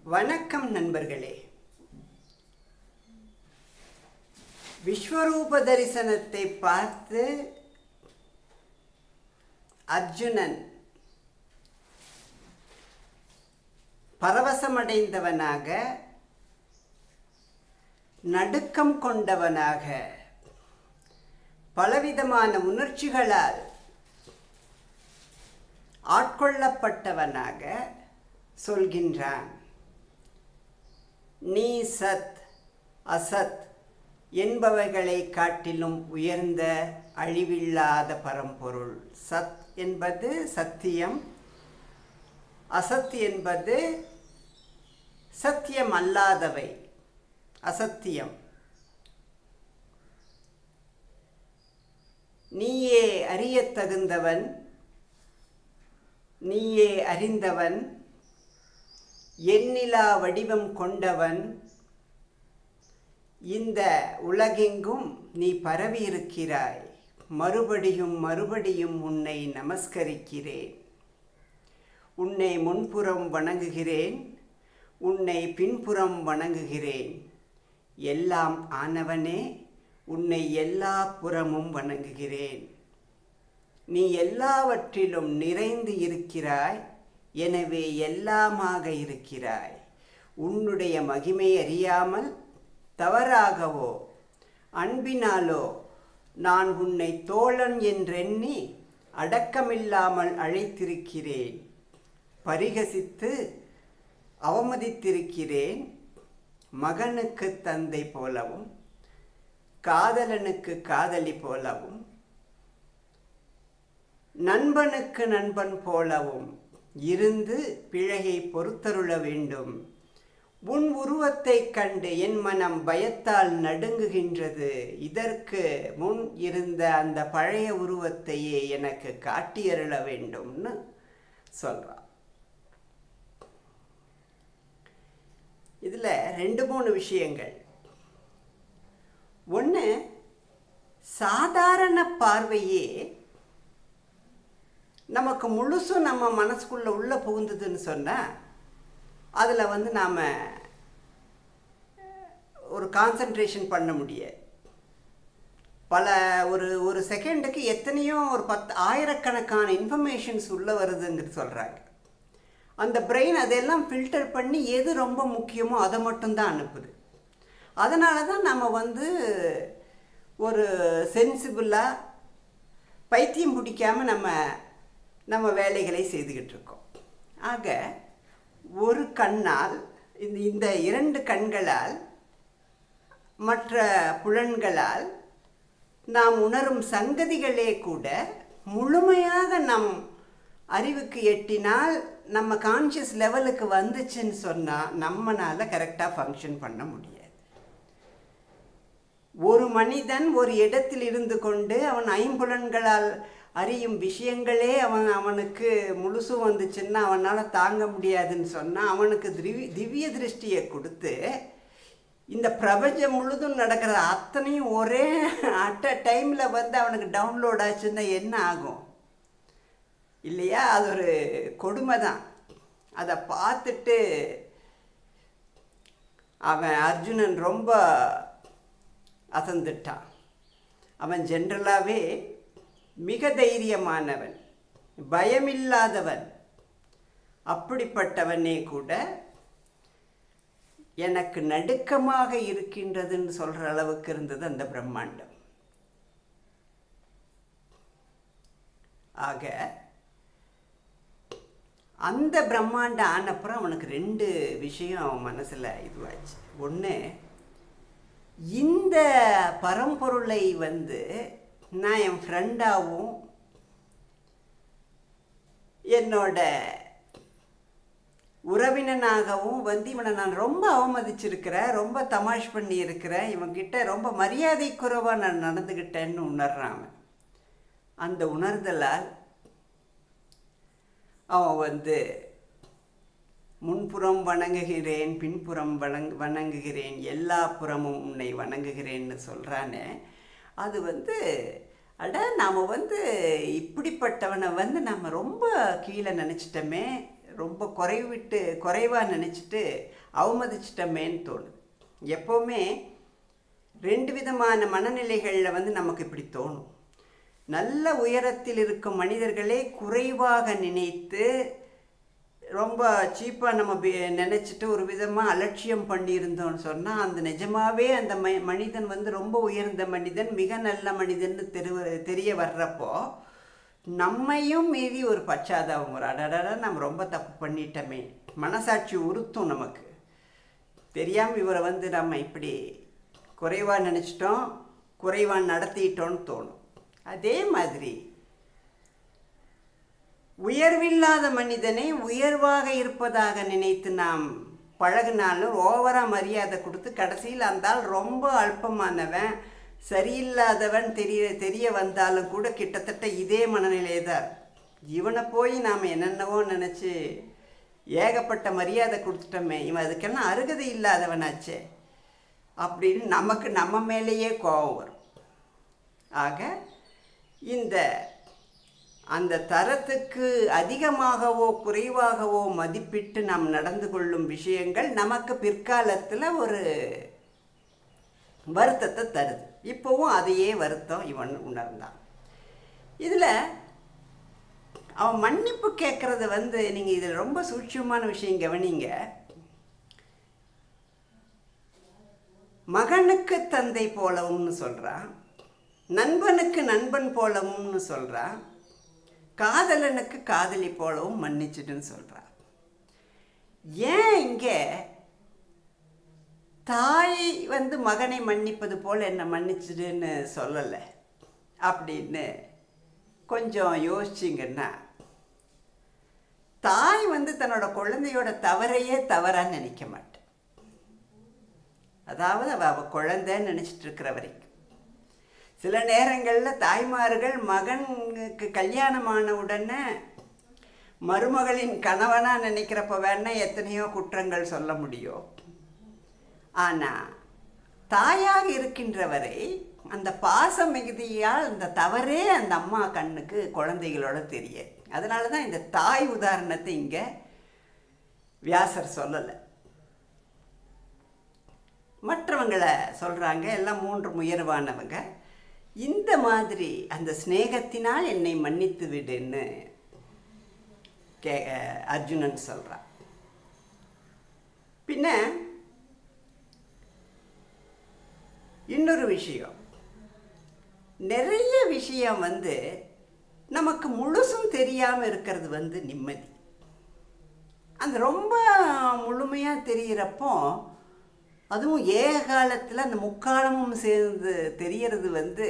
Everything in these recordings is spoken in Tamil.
வணக்கம் நண்பர்களே விஸ்வரூப தரிசனத்தை பார்த்து அர்ஜுனன் பரவசமடைந்தவனாக நடுக்கம் கொண்டவனாக பலவிதமான உணர்ச்சிகளால் ஆட்கொள்ளப்பட்டவனாக சொல்கின்றான் நீ சத் அசத் என்பவைகளை காட்டிலும் உயர்ந்த அழிவில்லாத பரம்பொருள் சத் என்பது சத்தியம் அசத் என்பது சத்தியம் அல்லாதவை அசத்தியம் நீயே அறியத் தகுந்தவன் நீயே அறிந்தவன் எண்ணிலா வடிவம் கொண்டவன் இந்த உலகெங்கும் நீ பரவி இருக்கிறாய் மறுபடியும் மறுபடியும் உன்னை நமஸ்கரிக்கிறேன் உன்னை முன்புறம் வணங்குகிறேன் உன்னை பின்புறம் வணங்குகிறேன் எல்லாம் ஆனவனே உன்னை எல்லா புறமும் வணங்குகிறேன் நீ எல்லாவற்றிலும் நிறைந்து இருக்கிறாய் எனவே எல்லாமாக இருக்கிறாய் உன்னுடைய மகிமை அறியாமல் தவறாகவோ அன்பினாலோ நான் உன்னை தோழன் என்றெண்ணி அடக்கமில்லாமல் அழைத்திருக்கிறேன் பரிகசித்து அவமதித்திருக்கிறேன் மகனுக்கு தந்தை போலவும் காதலனுக்கு காதலி போலவும் நண்பனுக்கு நண்பன் போலவும் இருந்து பிழையை பொறுத்தருள வேண்டும் உன் உருவத்தைக் கண்டு என் மனம் பயத்தால் நடுங்குகின்றது இதற்கு முன் இருந்த அந்த பழைய உருவத்தையே எனக்கு காட்டியருள வேண்டும்னு சொல்கிறான் இதில் ரெண்டு மூணு விஷயங்கள் ஒன்று சாதாரண பார்வையே நமக்கு முழுசும் நம்ம மனசுக்குள்ளே உள்ளே புகுந்ததுன்னு சொன்னால் அதில் வந்து நாம் ஒரு கான்சன்ட்ரேஷன் பண்ண முடியாது பல ஒரு ஒரு செகண்டுக்கு எத்தனையோ ஒரு பத்து ஆயிரக்கணக்கான இன்ஃபர்மேஷன்ஸ் உள்ளே வருதுங்கிறது சொல்கிறாங்க அந்த பிரெயின் அதெல்லாம் ஃபில்டர் பண்ணி எது ரொம்ப முக்கியமோ அதை மட்டும்தான் அனுப்புது அதனால தான் நம்ம வந்து ஒரு சென்சிபிளாக பைத்தியம் பிடிக்காமல் நம்ம நம்ம வேலைகளை செய்துக்கிட்டு இருக்கோம் ஆக ஒரு கண்ணால் இந்த இந்த இரண்டு கண்களால் மற்ற புலன்களால் நாம் உணரும் சங்கதிகளே கூட முழுமையாக நம் அறிவுக்கு எட்டினால் நம்ம கான்ஷியஸ் லெவலுக்கு வந்துச்சுன்னு சொன்னால் நம்மளால் கரெக்டாக ஃபங்க்ஷன் பண்ண முடியாது ஒரு மனிதன் ஒரு இடத்தில் இருந்து கொண்டு அவன் ஐம்புலன்களால் அறியும் விஷயங்களே அவன் அவனுக்கு முழுசும் வந்துச்சுன்னா அவனால் தாங்க முடியாதுன்னு சொன்னால் அவனுக்கு திவ்ய திவ்ய திருஷ்டியை கொடுத்து இந்த பிரபஞ்சம் முழுதும் நடக்கிற அத்தனையும் ஒரே அட் அ டைமில் வந்து அவனுக்கு டவுன்லோட் ஆச்சுன்னா என்ன ஆகும் இல்லையா அது ஒரு கொடுமை தான் அதை பார்த்துட்டு அவன் அர்ஜுனன் ரொம்ப அசந்துட்டான் அவன் ஜென்ரலாகவே மிக தைரியமானவன் பயமில்லாதவன் அப்படிப்பட்டவனே கூட எனக்கு நடுக்கமாக இருக்கின்றதுன்னு சொல்கிற அளவுக்கு இருந்தது அந்த பிரம்மாண்டம் ஆக அந்த பிரம்மாண்டம் ஆனப்புறம் அவனுக்கு ரெண்டு விஷயம் அவன் மனசில் இதுவாச்சு ஒன்று இந்த பரம்பொருளை வந்து நான் என் ஃப்ரெண்டாகவும் என்னோட உறவினனாகவும் வந்து இவனை நான் ரொம்ப அவமதிச்சிருக்கிறேன் ரொம்ப தமாஷ் பண்ணி இருக்கிறேன் இவன்கிட்ட ரொம்ப மரியாதை குறைவாக நான் நடந்துக்கிட்டேன்னு உணர்றான் அவன் அந்த உணர்தலால் அவன் வந்து முன்புறம் வணங்குகிறேன் பின்புறம் வணங் வணங்குகிறேன் எல்லா புறமும் உன்னை வணங்குகிறேன்னு சொல்கிறானே அது வந்து அட நாம் வந்து இப்படிப்பட்டவனை வந்து நம்ம ரொம்ப கீழே நினச்சிட்டோமே ரொம்ப குறைவிட்டு குறைவாக நினச்சிட்டு அவமதிச்சிட்டமேன்னு தோணுது எப்போவுமே ரெண்டு விதமான மனநிலைகளில் வந்து நமக்கு இப்படி தோணும் நல்ல உயரத்தில் இருக்கும் மனிதர்களே குறைவாக நினைத்து ரொம்ப சீப்பாக நம்ம பி- நினைச்சிட்டு ஒரு விதமாக அலட்சியம் பண்ணியிருந்தோம்னு சொன்னால் அந்த நிஜமாவே அந்த ம மனிதன் வந்து ரொம்ப உயர்ந்த மனிதன் மிக நல்ல மனிதன்னு தெரு தெரிய வர்றப்போ நம்மையும் மீறி ஒரு பச்சாதாபம் ஒரு அடடட நம்ம ரொம்ப தப்பு பண்ணிட்டோமே மனசாட்சி உறுத்தும் நமக்கு தெரியாமல் இவரை வந்து நம்ம இப்படி குறைவாக நினச்சிட்டோம் குறைவாக நடத்திட்டோன்னு தோணும் அதே மாதிரி உயர்வில்லாத மனிதனை உயர்வாக இருப்பதாக நினைத்து நாம் பழகினாலும் ஓவராக மரியாதை கொடுத்து கடைசியில் அந்த ஆள் ரொம்ப அல்பமானவன் சரியில்லாதவன் தெரிய தெரிய வந்தாலும் கூட கிட்டத்தட்ட இதே மனநிலையே தான் இவனை போய் நாம் என்னென்னவோ நினச்சி ஏகப்பட்ட மரியாதை கொடுத்துட்டோமே இவன் அதுக்கெல்லாம் அருகதை இல்லாதவனாச்சே அப்படின்னு நமக்கு நம்ம மேலேயே கோபம் வரும் ஆக இந்த அந்த தரத்துக்கு அதிகமாகவோ குறைவாகவோ மதிப்பிட்டு நாம் நடந்து கொள்ளும் விஷயங்கள் நமக்கு பிற்காலத்தில் ஒரு வருத்தத்தை தருது இப்போவும் அதையே வருத்தம் இவன் உணர்ந்தான் இதில் அவன் மன்னிப்பு கேட்குறது வந்து நீங்கள் இதில் ரொம்ப சூட்சமான விஷயம் கவனிங்க மகனுக்கு தந்தை போலவும்னு சொல்கிறான் நண்பனுக்கு நண்பன் போலவும்னு சொல்கிறான் காதலனுக்கு காதலி போலவும் மன்னிச்சிடுன்னு சொல்கிறான் ஏன் இங்கே தாய் வந்து மகனை மன்னிப்பது போல் என்னை மன்னிச்சிடுன்னு சொல்லலை அப்படின்னு கொஞ்சம் யோசிச்சிங்கன்னா தாய் வந்து தன்னோட குழந்தையோட தவறையே தவறாக நினைக்க மாட்டேன் அதாவது அவள் அவள் குழந்தைன்னு நினச்சிட்டு இருக்கிற வரைக்கும் சில நேரங்களில் தாய்மார்கள் மகனுக்கு கல்யாணமான உடனே மருமகளின் கணவனாக நினைக்கிறப்ப வேணா எத்தனையோ குற்றங்கள் சொல்ல முடியும் ஆனால் தாயாக இருக்கின்ற வரை அந்த பாச மிகுதியால் அந்த தவறே அந்த அம்மா கண்ணுக்கு குழந்தைகளோட தெரியாது அதனால தான் இந்த தாய் உதாரணத்தை இங்கே வியாசர் சொல்லலை மற்றவங்களை சொல்கிறாங்க எல்லாம் மூன்று உயர்வானவங்க இந்த மாதிரி அந்த சிநேகத்தினால் என்னை மன்னித்து விடுன்னு கே அர்ஜுனன் சொல்கிறான் பின்ன இன்னொரு விஷயம் நிறைய விஷயம் வந்து நமக்கு முழுசும் தெரியாமல் இருக்கிறது வந்து நிம்மதி அந்த ரொம்ப முழுமையாக தெரிகிறப்போ அதுவும் ஏக காலத்தில் அந்த முக்காலமும் சேர்ந்து தெரியறது வந்து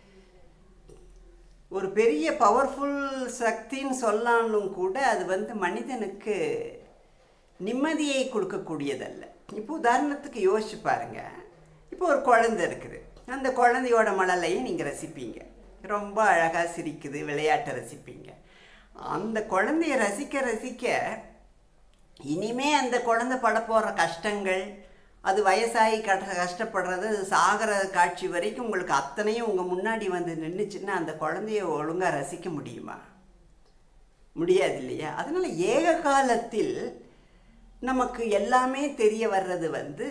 ஒரு பெரிய பவர்ஃபுல் சக்தின்னு சொல்லாலும் கூட அது வந்து மனிதனுக்கு நிம்மதியை கொடுக்கக்கூடியதல்ல இப்போ உதாரணத்துக்கு யோசிச்சு பாருங்க இப்போ ஒரு குழந்தை இருக்குது அந்த குழந்தையோட மழலையும் நீங்கள் ரசிப்பீங்க ரொம்ப அழகாக சிரிக்குது விளையாட்டை ரசிப்பீங்க அந்த குழந்தைய ரசிக்க ரசிக்க இனிமே அந்த குழந்தை பட போகிற கஷ்டங்கள் அது வயசாகி கஷ்ட கஷ்டப்படுறது அது சாகிற காட்சி வரைக்கும் உங்களுக்கு அத்தனையும் உங்கள் முன்னாடி வந்து நின்றுச்சுன்னா அந்த குழந்தைய ஒழுங்காக ரசிக்க முடியுமா முடியாது இல்லையா அதனால் ஏக காலத்தில் நமக்கு எல்லாமே தெரிய வர்றது வந்து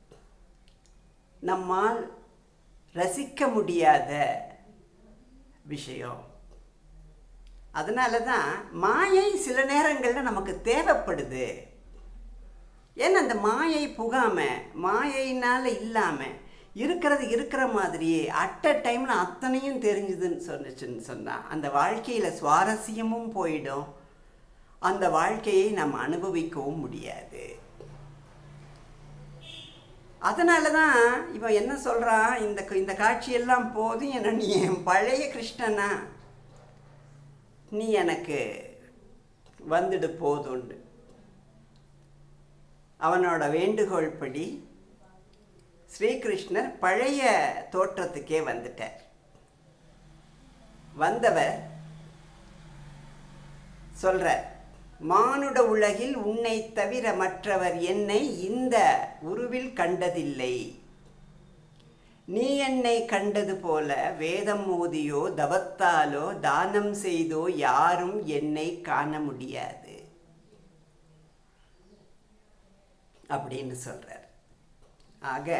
நம்மால் ரசிக்க முடியாத விஷயம் அதனால தான் மாயை சில நேரங்களில் நமக்கு தேவைப்படுது ஏன்னா அந்த மாயை புகாம மாயையினால் இல்லாமல் இருக்கிறது இருக்கிற மாதிரியே அட் அ டைமில் அத்தனையும் தெரிஞ்சுதுன்னு சொன்னுச்சுன்னு சொன்னால் அந்த வாழ்க்கையில் சுவாரஸ்யமும் போயிடும் அந்த வாழ்க்கையை நம்ம அனுபவிக்கவும் முடியாது அதனால தான் இவன் என்ன சொல்கிறான் இந்த இந்த காட்சியெல்லாம் போதும் என்ன நீ என் பழைய கிருஷ்ணனா நீ எனக்கு வந்துடு போதுண்டு அவனோட வேண்டுகோள் படி ஸ்ரீகிருஷ்ணர் பழைய தோற்றத்துக்கே வந்துட்டார் வந்தவர் சொல்றார் மானுட உலகில் உன்னை தவிர மற்றவர் என்னை இந்த உருவில் கண்டதில்லை நீ என்னை கண்டது போல வேதம் மோதியோ தவத்தாலோ தானம் செய்தோ யாரும் என்னை காண முடியாது அப்படின்னு சொல்றார் ஆக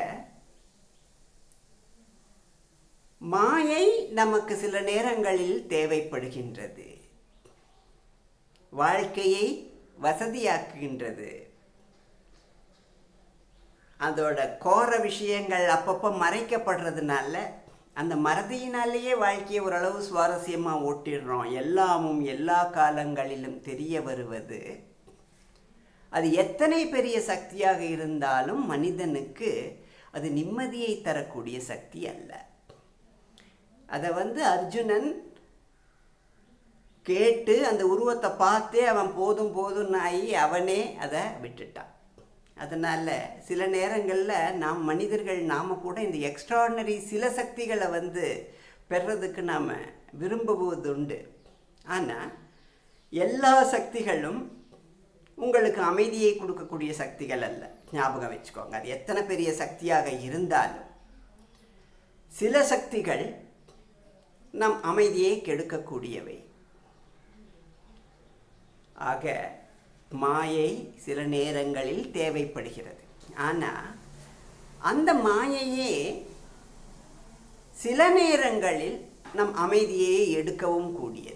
மாயை நமக்கு சில நேரங்களில் தேவைப்படுகின்றது வாழ்க்கையை வசதியாக்குகின்றது அதோட கோர விஷயங்கள் அப்பப்போ மறைக்கப்படுறதுனால அந்த மறதியினாலேயே வாழ்க்கையை ஓரளவு சுவாரஸ்யமாக ஓட்டிடுறோம் எல்லாமும் எல்லா காலங்களிலும் தெரிய வருவது அது எத்தனை பெரிய சக்தியாக இருந்தாலும் மனிதனுக்கு அது நிம்மதியை தரக்கூடிய சக்தி அல்ல அதை வந்து அர்ஜுனன் கேட்டு அந்த உருவத்தை பார்த்தே அவன் போதும் போதும்னு ஆகி அவனே அதை விட்டுட்டான் அதனால் சில நேரங்களில் நாம் மனிதர்கள் நாம் கூட இந்த எக்ஸ்ட்ராடினரி சில சக்திகளை வந்து பெறதுக்கு நாம் விரும்புவது உண்டு ஆனால் எல்லா சக்திகளும் உங்களுக்கு அமைதியை கொடுக்கக்கூடிய சக்திகள் அல்ல ஞாபகம் வச்சுக்கோங்க அது எத்தனை பெரிய சக்தியாக இருந்தாலும் சில சக்திகள் நம் அமைதியை கெடுக்கக்கூடியவை ஆக மாயை சில நேரங்களில் தேவைப்படுகிறது ஆனால் அந்த மாயையே சில நேரங்களில் நம் அமைதியை எடுக்கவும் கூடியது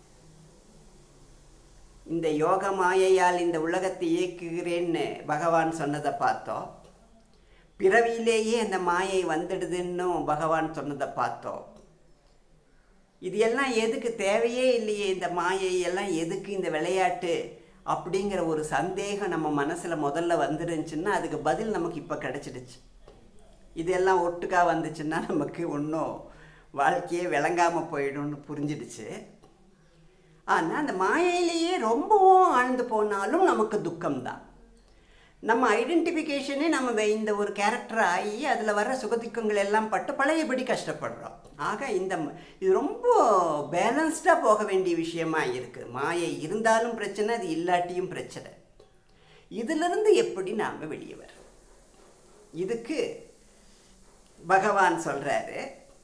இந்த யோக மாயையால் இந்த உலகத்தை இயக்குகிறேன்னு பகவான் சொன்னதை பார்த்தோம் பிறவியிலேயே அந்த மாயை வந்துடுதுன்னும் பகவான் சொன்னதை பார்த்தோம் இது எல்லாம் எதுக்கு தேவையே இல்லையே இந்த மாயை எல்லாம் எதுக்கு இந்த விளையாட்டு அப்படிங்கிற ஒரு சந்தேகம் நம்ம மனசில் முதல்ல வந்துருந்துச்சுன்னா அதுக்கு பதில் நமக்கு இப்போ கிடச்சிடுச்சு இதெல்லாம் ஒட்டுக்கா வந்துச்சுன்னா நமக்கு ஒன்றும் வாழ்க்கையே விளங்காமல் போயிடும்னு புரிஞ்சிடுச்சு ஆனால் அந்த மாயையிலேயே ரொம்பவும் ஆழ்ந்து போனாலும் நமக்கு துக்கம்தான் நம்ம ஐடென்டிஃபிகேஷனே நம்ம இந்த ஒரு கேரக்டர் ஆகி அதில் வர சுகதுக்கங்கள் எல்லாம் பட்டு பழையபடி கஷ்டப்படுறோம் ஆக இந்த இது ரொம்ப பேலன்ஸ்டாக போக வேண்டிய விஷயமா இருக்குது மாயை இருந்தாலும் பிரச்சனை அது இல்லாட்டியும் பிரச்சனை இதிலிருந்து எப்படி நாம் வெளியே வர இதுக்கு பகவான் சொல்கிறாரு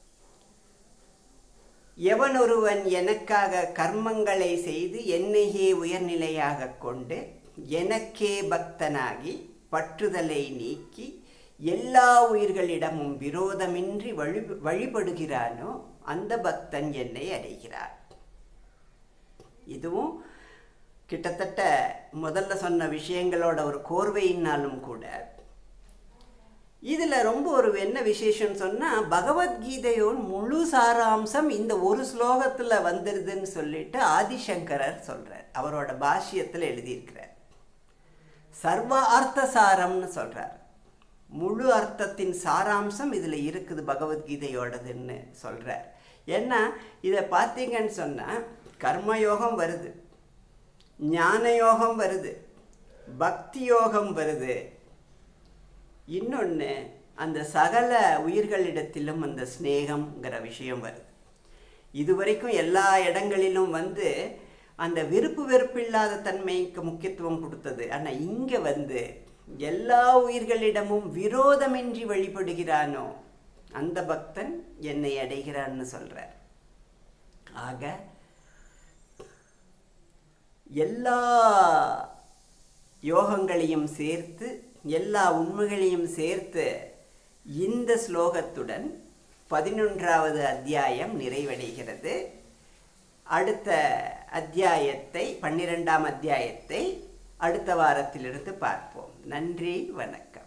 எவனொருவன் எனக்காக கர்மங்களை செய்து என்னையே உயர்நிலையாக கொண்டு எனக்கே பக்தனாகி பற்றுதலை நீக்கி எல்லா உயிர்களிடமும் விரோதமின்றி வழி வழிபடுகிறானோ அந்த பக்தன் என்னை அடைகிறார் இதுவும் கிட்டத்தட்ட முதல்ல சொன்ன விஷயங்களோட ஒரு கோர்வையினாலும் கூட இதில் ரொம்ப ஒரு என்ன விசேஷம் சொன்னால் பகவத்கீதையோட முழு சாராம்சம் இந்த ஒரு ஸ்லோகத்தில் வந்துடுதுன்னு சொல்லிட்டு ஆதிசங்கரர் சொல்கிறார் அவரோட பாஷ்யத்தில் எழுதியிருக்கிறார் சர்வ அர்த்த சாரம்னு சொல்கிறார் முழு அர்த்தத்தின் சாராம்சம் இதில் இருக்குது பகவத்கீதையோடதுன்னு சொல்கிறார் ஏன்னா இதை பார்த்தீங்கன்னு சொன்னால் கர்மயோகம் வருது ஞான யோகம் வருது பக்தி யோகம் வருது இன்னொன்று அந்த சகல உயிர்களிடத்திலும் அந்த ஸ்னேகம்ங்கிற விஷயம் வருது இதுவரைக்கும் எல்லா இடங்களிலும் வந்து அந்த விருப்பு வெறுப்பில்லாத தன்மைக்கு முக்கியத்துவம் கொடுத்தது ஆனால் இங்கே வந்து எல்லா உயிர்களிடமும் விரோதமின்றி வழிபடுகிறானோ அந்த பக்தன் என்னை அடைகிறான்னு சொல்கிறார் ஆக எல்லா யோகங்களையும் சேர்த்து எல்லா உண்மைகளையும் சேர்த்து இந்த ஸ்லோகத்துடன் பதினொன்றாவது அத்தியாயம் நிறைவடைகிறது அடுத்த அத்தியாயத்தை பன்னிரெண்டாம் அத்தியாயத்தை அடுத்த வாரத்திலிருந்து பார்ப்போம் நன்றி வணக்கம்